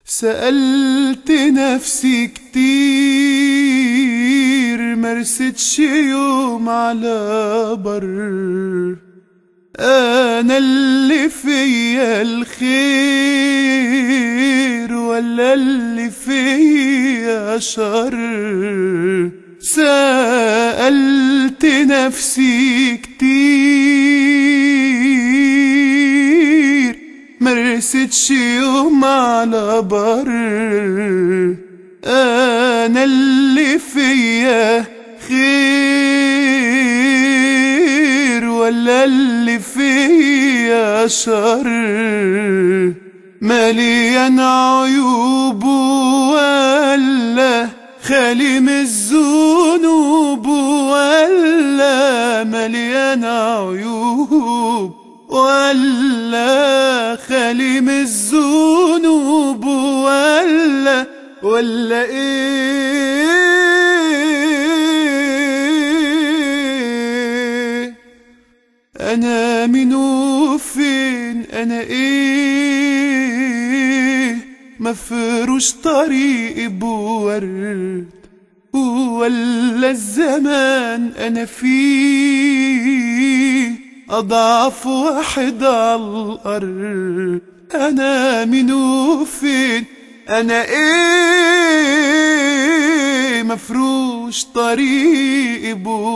سألت نفسي كتير مرستش يوم على بر أنا اللي فيا الخير ولا اللي فيا شر سألت نفسي كتير مرستش يوم على بر أنا اللي فيا خير ولا اللي فيا شر مليان عيوب ولا خالي من الذنوب ولا مليان عيوب ولا خالي من الذنوب ولا ولا ايه انا مين وفين انا ايه مفروش طريقي بورد ولا الزمان انا فيه اضعف واحد على الارض انا مين وفين انا ايه مفروش طريقي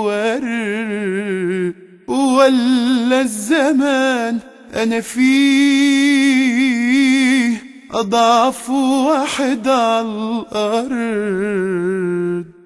بورد ولا الزمان انا فيه اضعف واحد على الارض